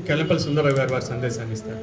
కెల్లంపల్లి సుందరరావు గారు వారి సందేశాన్ని ఇస్తారు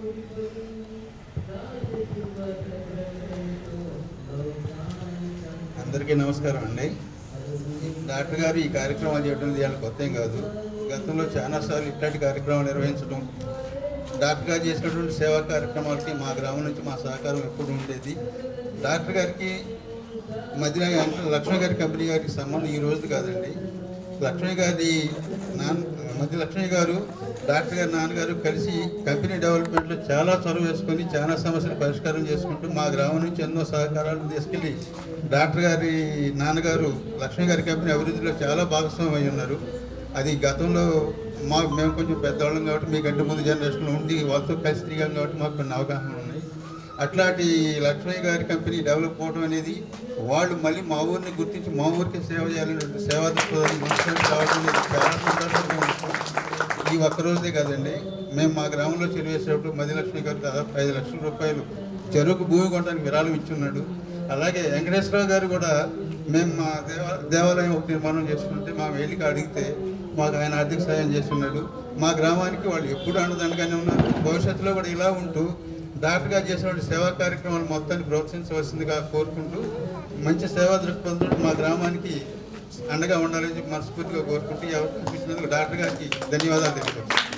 అందరికీ నమస్కారం అండి డాక్టర్ గారు ఈ కార్యక్రమాలు చేయడం ఇవాళ కొత్త ఏం కాదు గతంలో చాలాసార్లు ఇట్లాంటి కార్యక్రమాలు నిర్వహించడం డాక్టర్ గారు చేసినటువంటి సేవా కార్యక్రమాలకి మా గ్రామం నుంచి మా సహకారం ఎప్పుడు ఉండేది డాక్టర్ గారికి మధ్య అంటే లక్ష్మణ్ గారి కంపెనీ గారికి సంబంధం ఈ రోజు కాదండి లక్ష్మణ్ గారి నాన్న మధ్య లక్ష్మణ్ గారు డాక్టర్ గారి నాన్నగారు కలిసి కంపెనీ డెవలప్మెంట్లో చాలా చొరవ వేసుకొని చాలా సమస్యలు పరిష్కారం చేసుకుంటూ మా గ్రామం నుంచి ఎన్నో సహకారాలు తీసుకెళ్ళి డాక్టర్ గారి నాన్నగారు లక్ష్మణ్ గారి కంపెనీ అభివృద్ధిలో చాలా భాగస్వామి అయి ఉన్నారు అది గతంలో మా మేము కొంచెం పెద్దవాళ్ళం కాబట్టి మీకంటే ముందు జనరేషన్లో ఉండి వాళ్ళతో కలిసి తిరిగాం కాబట్టి మాకు కొన్ని అవగాహన ఉన్నాయి అట్లాంటి లక్ష్మయ్య గారి కంపెనీ డెవలప్ అవడం అనేది వాళ్ళు మళ్ళీ మా ఊరిని గుర్తించి మా ఊరికి సేవ చేయాలనే సేవా దృక్పథాన్ని మనసులోకి రావడం అనేది చాలా సంతోషంగా ఉంది ఈ ఒక్క రోజే కాదండి మేము మా గ్రామంలో చెరువు వేసేటప్పుడు మది లక్ష్మి గారు దాదాపు ఐదు లక్షల రూపాయలు చెరువుకు భూమి కొనడానికి విరాళం ఇచ్చున్నాడు అలాగే వెంకటేశ్వరరావు గారు కూడా మేము మా దేవా దేవాలయం ఒక నిర్మాణం చేసుకుంటే మా వెళ్ళికి అడిగితే మాకు ఆయన ఆర్థిక సాయం చేస్తున్నాడు మా గ్రామానికి వాళ్ళు ఎప్పుడు అండదండగానే ఉన్నారు భవిష్యత్తులో కూడా ఇలా ఉంటూ డాక్టర్ గారు చేసినటువంటి సేవా కార్యక్రమాలు మొత్తాన్ని ప్రోత్సహించవలసిందిగా కోరుకుంటూ మంచి సేవా దృక్పథంతో మా గ్రామానికి అండగా ఉండాలని చెప్పి మనస్ఫూర్తిగా కోరుకుంటూ ఎవరు ఇచ్చినందుకు డాక్టర్ గారికి ధన్యవాదాలు తెలియజేస్తాను